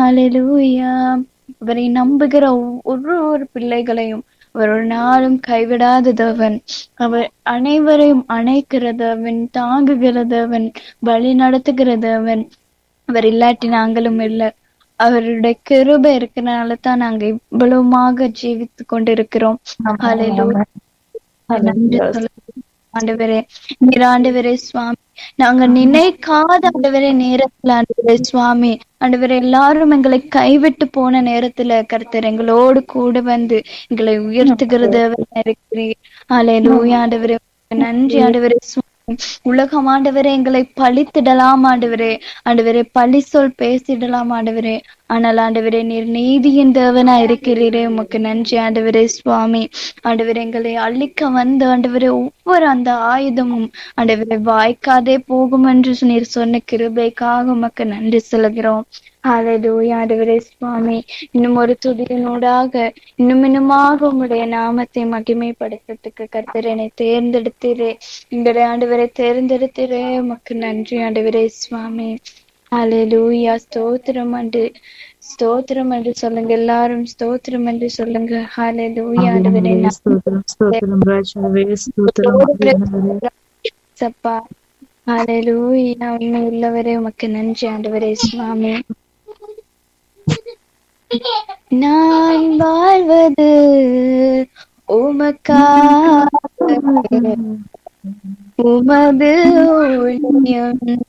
ஹalleluya அவரை நம்புகிற ஒரு ஒரு பிள்ளைகளையும் அவர் ஒரு நாளும் கைவிடாத தேவன் அவர் அனைவரையும் அணைக்கிற தேவன் தாங்குகிற தேவன் வழி நடத்துகிற தேவன் அவர் இல்லாட்டி நாங்களும் இல்லை அவருடைய கிருபை இருக்கிறனால தான் நாங்க இவ்வளவுமாக ஜீவித்து கொண்டிருக்கிறோம் ஹalleluya நன்றி சொல்ல ஆண்டவரே நீர் ஆண்டவரே சுவாமி நாங்க நினைக்காத ஆண்டவரே நேரத்துல ஆண்டவரே சுவாமி ஆண்டவரே எல்லாரும் எங்களை கைவிட்டு போன நேரத்துல கர்த்தர் எங்களோடு கூட வந்து எங்களை உயர்த்துகிறது இருக்கிறீர் ஹalleluya ஆண்டவரே நன்றி ஆண்டவரே சுவாமி உலகம் ஆண்டவரே எங்களை பழித்திடலாம் ஆண்டவரே ஆண்டவரே பழி சொல் பேசிடலாம் ஆண்டவரே ஆனால் ஆண்டவரே நீர் நீதியின் தேவனா இருக்கிறீரே உமக்கு நன்றி ஆண்டவரே சுவாமி ஆண்டவரே எங்களை அழிக்க வந்த ஆண்டவரே ஒவ்வொரு அந்த ஆயுதமும் ஆண்டவரே வாய்க்காதே போகும் என்று நீர் சொன்ன கிருபைக்காக உமக்கு நன்றி சொல்கிறோம் ஹalleluya ஆண்டவரே சுவாமி இன்னும் ஒரு துதியினூடாக இன்னும் இன்னுமாக உம்முடைய நாமத்தை மகிமைப்படுத்துறதுக்கு கர்த்தர் என்னை தேர்ந்தெடுத்தீரே எங்களுடைய ஆண்டவரை தேர்ந்தெடுத்தீரே உமக்கு நன்றி ஆண்டவரே சுவாமி ஹalleluya ஸ்தோத்திரம் என்று ஸ்தோத்திரம் என்று சொல்லுங்க எல்லாரும் ஸ்தோத்திரம் என்று சொல்லுங்க ஹalleluya ஆண்டவரே ஸ்தோத்திரம் ஸ்தோத்திரம் ராஜாவே ஸ்தோத்திரம் ஆண்டவரே. சப்பா ஹalleluya உண்மை உள்ளவரே உமக்கு நன்றி ஆண்டவரே சுவாமி நான் வாழ்வது உமக்காக உமது ஊழியம்